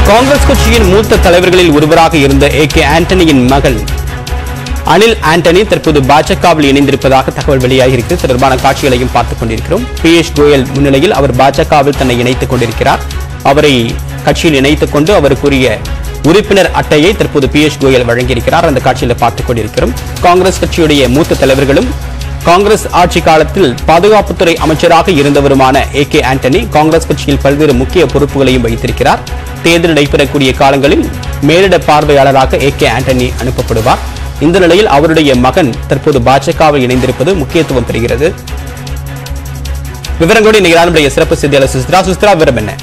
காங்கிரஸ் கட்சியின் மூத்த தலைவர்களில் ஒருவராக இருந்த ஏ கே ஆண்டனியின் மகன் அனில் ஆண்டனி தற்போது பாஜகவில் இணைந்திருப்பதாக தகவல் வெளியாகியிருக்கிறது தொடர்பான காட்சிகளையும் பார்த்துக் கொண்டிருக்கிறோம் பியூஷ் கோயல் முன்னிலையில் அவர் பாஜகவில் தன்னை இணைத்துக் கொண்டிருக்கிறார் அவரை கட்சியில் இணைத்துக் கொண்டு அவருக்குரிய உறுப்பினர் அட்டையை தற்போது பியூஷ் கோயல் வழங்கியிருக்கிறார் அந்த காட்சியில பார்த்துக் கொண்டிருக்கிறோம் காங்கிரஸ் கட்சியுடைய மூத்த தலைவர்களும் காங்கிரஸ் ஆட்சி காலத்தில் பாதுகாப்புத்துறை அமைச்சராக இருந்தவருமான ஏ கே ஆண்டனி காங்கிரஸ் கட்சியில் பல்வேறு முக்கிய பொறுப்புகளையும் வைத்திருக்கிறார் தேர்தல் நடைபெறக்கூடிய காலங்களில் மேலிட பார்வையாளராக ஏ கே ஆண்டனி அனுப்பப்படுவார் இந்த நிலையில் அவருடைய மகன் தற்போது பாஜகவில் இணைந்திருப்பது முக்கியத்துவம் பெறுகிறது விவரங்களோடு இன்னைக்கு நம்முடைய சிறப்பு செய்தியாளர் சுஸ்திரா சுஸ்திரா விவரம் என்ன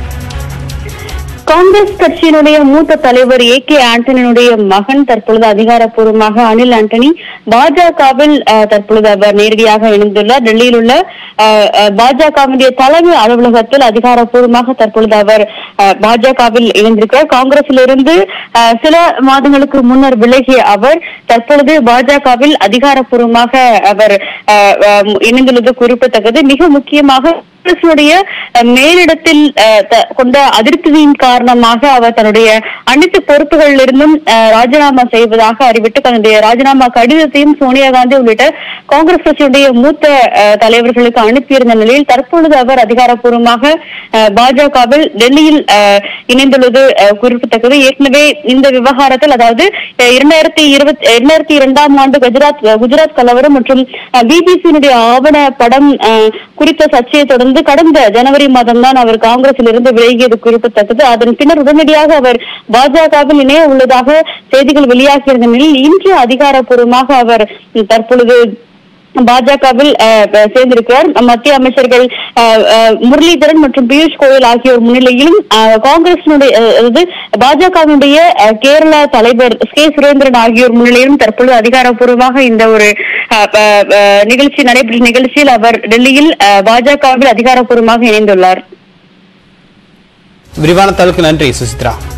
காங்கிரஸ் கட்சியினுடைய மூத்த தலைவர் ஏ கே ஆண்டனியுடைய மகன் தற்பொழுது அதிகாரப்பூர்வமாக அனில் ஆண்டனி பாஜகவில் அஹ், தற்பொழுது அவர் நேரடியாக இணைந்துள்ளார் டெல்லியில் உள்ள அஹ், அஹ், பாஜகவினுடைய தலைமை அலுவலகத்தில் அதிகாரப்பூர்வமாக தற்பொழுது அவர் அஹ், பாஜகவில் இணைந்திருக்கிறார் காங்கிரசிலிருந்து அஹ், சில மாதங்களுக்கு முன்னர் விலகிய அவர் தற்பொழுது பாஜகவில் அதிகாரப்பூர்வமாக அவர் அஹ், அஹ், இணைந்துள்ளது குறிப்பிடத்தக்கது மிக முக்கியமாக காங்கிரசுடைய அஹ், மேலிடத்தில் அஹ், த- கொண்ட அதிருப்தியின் காரணமாக அவர் தன்னுடைய அனைத்து பொறுப்புகளிலிருந்தும் அஹ், ராஜினாமா செய்வதாக அறிவித்து தன்னுடைய ராஜினாமா கடிதத்தையும் சோனியா காந்தி உள்ளிட்ட காங்கிரஸ் கட்சியுடைய மூத்த அஹ், தலைவர்களுக்கு அனுப்பியிருந்த நிலையில் தற்பொழுது அவர் அதிகாரப்பூர்வமாக அஹ், பாஜகவில் டெல்லியில் அஹ், இணைந்துள்ளது அஹ், குறிப்பிடத்தக்கது ஏற்கனவே இந்த விவகாரத்தில் அதாவது அஹ், இரண்டாயிரத்தி இருபத்தி இரண்டாயிரத்தி இரண்டாம் ஆண்டு குஜராத் குஜராத் கலவரம் மற்றும் பிபிசியினுடைய ஆவண படம் அஹ், குறித்த சர்ச்சையை தொடர்ந்து கடந்த ஜனவரி மாதம் தான் அவர் காங்கிரசில் இருந்து விலகியது குறிப்பிடத்தக்கது அதன் பின்னர் உடனடியாக அவர் பாஜகவில் இணைய உள்ளதாக செய்திகள் வெளியாகியிருந்த நிலையில் இன்று அதிகாரப்பூர்வமாக அவர் தற்பொழுது பாஜகவில் அஹ், அஹ், சேர்ந்திருக்கிறார் மத்திய அமைச்சர்கள் அஹ், அஹ், முரளிதரன் மற்றும் பியூஷ் கோயல் ஆகியோர் முன்னிலையிலும் அஹ், காங்கிரசினுடைய அஹ், அதாவது பாஜகவினுடைய அஹ், கேரள தலைவர் கே சுரேந்திரன் ஆகியோர் முன்னிலையிலும் தற்பொழுது அதிகாரப்பூர்வமாக இந்த ஒரு அஹ், அஹ், அஹ், நிகழ்ச்சி நடைபெற்ற நிகழ்ச்சியில் அவர் டெல்லியில் அஹ், பாஜகவில் அதிகாரப்பூர்வமாக இணைந்துள்ளார் விரிவான தகவலுக்கு நன்றி சுசித்ரா